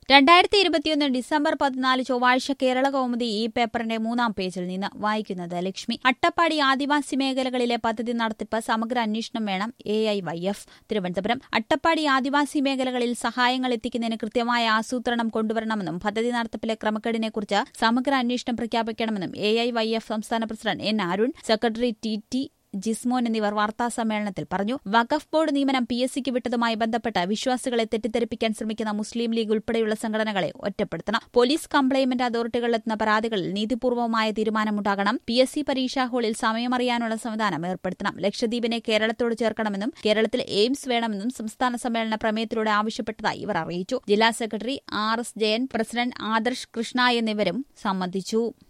രണ്ടായിരത്തി ഇരുപത്തിയൊന്ന് ഡിസംബർ പതിനാല് ചൊവ്വാഴ്ച കേരള കൗമുദി ഈ പേപ്പറിന്റെ മൂന്നാം പേജിൽ നിന്ന് വായിക്കുന്നത് ലക്ഷ്മി അട്ടപ്പാടി ആദിവാസി മേഖലകളിലെ പദ്ധതി നടത്തിപ്പ് സമഗ്ര അന്വേഷണം വേണം A I Y F Thiruvananthapuram Attappadi ആദിവാസി മേഖലകളിൽ സഹായങ്ങൾ എത്തിക്കുന്നതിന് കൃത്യമായ ആസൂത്രണം കൊണ്ടുവരണമെന്നും പദ്ധതി നടത്തിപ്പിലെ ക്രമക്കേടിനെക്കുറിച്ച് സമഗ്ര അന്വേഷണം പ്രഖ്യാപിക്കണമെന്നും എ ഐ വൈ എഫ് സംസ്ഥാന president N Arun secretary T T Jismon എന്നിവർ വാർത്താ സമ്മേളനത്തിൽ പറഞ്ഞു വഖഫ് ബോർഡ് നിയമനം പി എസ് സിക്ക് വിട്ടതുമായി ബന്ധപ്പെട്ട് വിശ്വാസികളെ തെറ്റിദ്ധരിപ്പിക്കാൻ ശ്രമിക്കുന്ന മുസ്ലിം ലീഗ് ഉൾപ്പെടെയുള്ള സംഘടനകളെ ഒറ്റപ്പെടുത്തണം പോലീസ് കംപ്ലൈൻമെന്റ് അതോറിറ്റികളിലെത്തുന്ന പരാതികളിൽ നീതിപൂർവമായ തീരുമാനമുണ്ടാകണം പി എസ് സി പരീക്ഷാ ഹാളിൽ സമയമറിയാനുള്ള സംവിധാനം ഏർപ്പെടുത്തണം ലക്ഷദ്വീപിനെ കേരളത്തോട് ചേർക്കണമെന്നും കേരളത്തിൽ എയിംസ് വേണമെന്നും സംസ്ഥാന സമ്മേളന പ്രമേയത്തിലൂടെ ആവശ്യപ്പെട്ടതായി ഇവർ അറിയിച്ചു ജില്ലാ secretary R S Jayan president Adarsh Krishna എന്നിവരും സംബന്ധിച്ചു